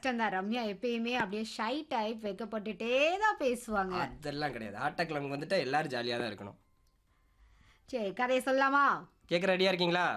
கஷ்டம் தான் ரம்யா எப்பயுமே அப்படியே ஷை டைப் வைக்கப்பட்டுட்டே தான் பேசுவாங்க அதெல்லாம் கிடையாது ஆட்டக்கிழங்கு வந்துட்டா எல்லாரும் ஜாலியாக தான் இருக்கணும் சரி கதையை சொல்லலாமா கேட்க ரெடியாக இருக்கீங்களா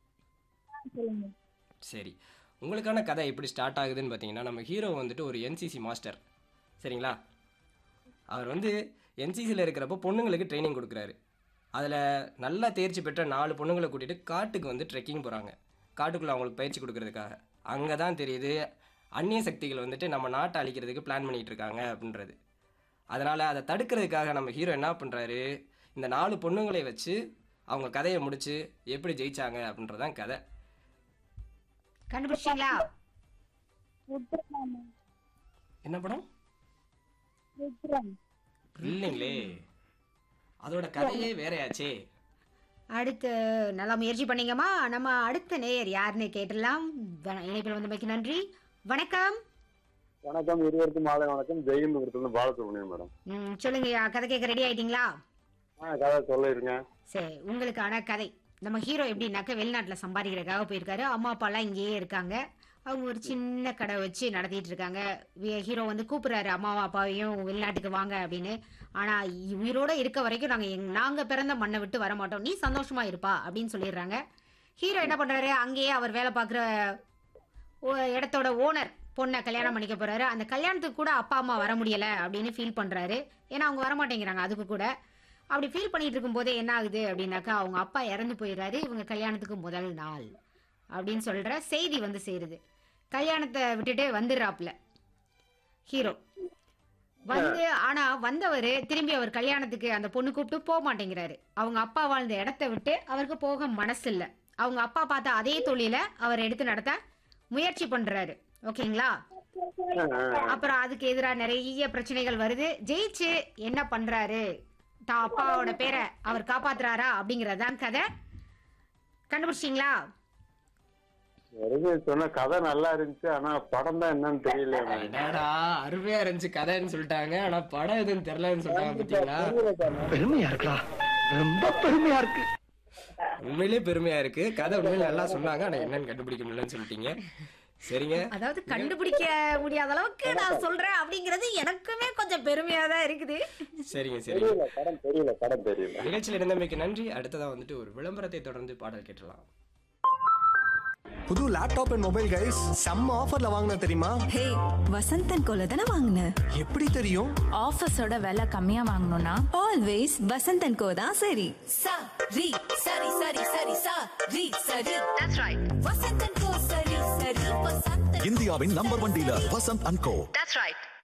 சரி உங்களுக்கான கதை எப்படி ஸ்டார்ட் ஆகுதுன்னு பார்த்தீங்கன்னா நம்ம ஹீரோ வந்துட்டு ஒரு என்சிசி மாஸ்டர் சரிங்களா அவர் வந்து என்சிசியில் இருக்கிறப்போ பொண்ணுங்களுக்கு ட்ரைனிங் கொடுக்குறாரு அதில் நல்லா தேர்ச்சி பெற்ற நாலு பொண்ணுங்களை கூட்டிகிட்டு காட்டுக்கு வந்து ட்ரெக்கிங் போகிறாங்க காட்டுக்குள்ளே அவங்களுக்கு பயிற்சி கொடுக்கறதுக்காக அங்கே தான் தெரியுது அந்நிய சக்திகள் வந்துட்டு நம்ம நாட்டை அழிக்கிறதுக்கு பிளான் பண்ணிகிட்டு இருக்காங்க அப்படின்றது அதனால் அதை தடுக்கிறதுக்காக நம்ம ஹீரோ என்ன பண்ணுறாரு இந்த நாலு பொண்ணுங்களை வச்சு அவங்க கதையை முடிச்சு எப்படி ஜெயிச்சாங்க அப்படின்றதான் கதை கண்டுபிடிச்சிங்களா என்ன படம் இல்லைங்களே அதோட கதையே வேறையாச்சே அடுத்து நல்லா முயற்சி பண்ணீங்கம்மா நம்ம அடுத்த நேயர் யாருன்னு கேட்டுடலாம் வ- இணைப்பில் வந்தமைக்கு நன்றி வணக்கம் வணக்கம் இருவருக்கும் மாலை வணக்கம் ஜெயந்தபுரத்துலேருந்து பாலசுப்ரமணியம் மேடம் ம், சொல்லுங்கய்யா கதை கேட்க ரெடி ஆயிட்டீங்களா ஆ கதை சொல்லிருங்க சரி உங்களுக்கான கதை நம்ம ஹீரோ எப்படின்னாக்க வெளிநாட்டில் சம்பாதிக்கிறதுக்காக போயிருக்காரு அம்மா அப்பாலாம் இங்கேயே இருக்காங்க அவங்க ஒரு சின்ன கடை வச்சு நடத்திட்டு இருக்காங்க வி- ஹீரோ வந்து கூப்பிடுறாரு அம்மாவும் அப்பாவையும் வெளிநாட்டுக்கு வாங்க அப்படின்னு ஆனா இ- உயிரோட இருக்க வரைக்கும் நாங்க எங் நாங்க பிறந்த மண்ணை விட்டு வர மாட்டோம் நீ சந்தோஷமா இருப்பா அப்படின்னு சொல்லிடுறாங்க ஹீரோ என்ன பண்றாரு அங்கேயே அவர் வேலை பார்க்குற இடத்தோட ஓனர் பொண்ணை கல்யாணம் பண்ணிக்க போறாரு அந்த கல்யாணத்துக்கு கூட அப்பா அம்மா வர முடியல அப்படின்னு ஃபீல் பண்றாரு ஏன்னா அவங்க வர மாட்டேங்கிறாங்க அதுக்கு கூட அப்படி ஃபீல் பண்ணிட்டு இருக்கும்போதே என்ன ஆகுது அப்படின்னாக்கா அவங்க அப்பா இறந்து போயிடுறாரு இவங்க கல்யாணத்துக்கு முதல் நாள் அப்படின்னு சொல்ற செய்தி வந்து சேருது கல்யாணத்தை விட்டுட்டு வந்துடுறாப்புல ஹீரோ வந்து ஆனா வந்தவர் திரும்பி அவர் கல்யாணத்துக்கு அந்த பொண்ணு கூப்பிட்டு போக மாட்டேங்கிறாரு அவங்க அப்பா வாழ்ந்த இடத்த விட்டு அவருக்கு போக மனசு இல்ல அவங்க அப்பா பார்த்த அதே தொழில அவர் எடுத்து நடத்த முயற்சி பண்றாரு ஓகேங்களா அப்புறம் அதுக்கு எதிராக நிறைய பிரச்சனைகள் வருது ஜெயிச்சு என்ன பண்றாரு தான் அப்பாவோட பேரை அவர் காப்பாத்துறாரா அப்படிங்கறதுதான் கதை கண்டுபிடிச்சிங்களா வெறும் சொன்ன கதை நல்லா இருந்துச்சு ஆனா படம் தான் என்னன்னு தெரியல எனக்கு. என்னடா அருமையா இருந்துச்சு கதைன்னு சொல்லிட்டாங்க ஆனா படம் எதுவும் தெரியலன்னு சொல்லிட்டாங்க பார்த்தீங்களா பெருமையா இருக்கா ரொம்ப பெருமையா இருக்கு உண்மையிலேயே பெருமையா இருக்கு கதை உண்மையிலே நல்லா சொன்னாங்க ஆனா என்னன்னு கண்டுபிடிக்க முடியலன்னு சொல்லிட்டீங்க சரிங்க அதாவது கண்டுபிடிக்க முடியாத அளவுக்கு நான் சொல்றேன் அப்படிங்கிறது எனக்குமே கொஞ்சம் பெருமையா தான் இருக்குது சரிங்க சரிங்க தெரியல படம் தெரியல படம் தெரியல நிகழ்ச்சியில் இருந்தமைக்கு நன்றி அடுத்ததா வந்துட்டு ஒரு விளம்பரத்தை தொடர்ந்து பாடல் கேட்டலாம் புது லேப்டாப் அண்ட் மொபைல் கைஸ் செம்ம ஆஃபர்ல வாங்கின தெரியுமா ஹே வசந்தன் கோல தானே வாங்கின எப்படி தெரியும் ஆஃபீஸோட விலை கம்மியா வாங்கணும்னா ஆல்வேஸ் வசந்தன் கோ தான் சரி sa ri sari sari sari sa ri sari that's right vasantan ko sari sari vasantan இந்தியாவின் number one dealer Vasanth and co that's right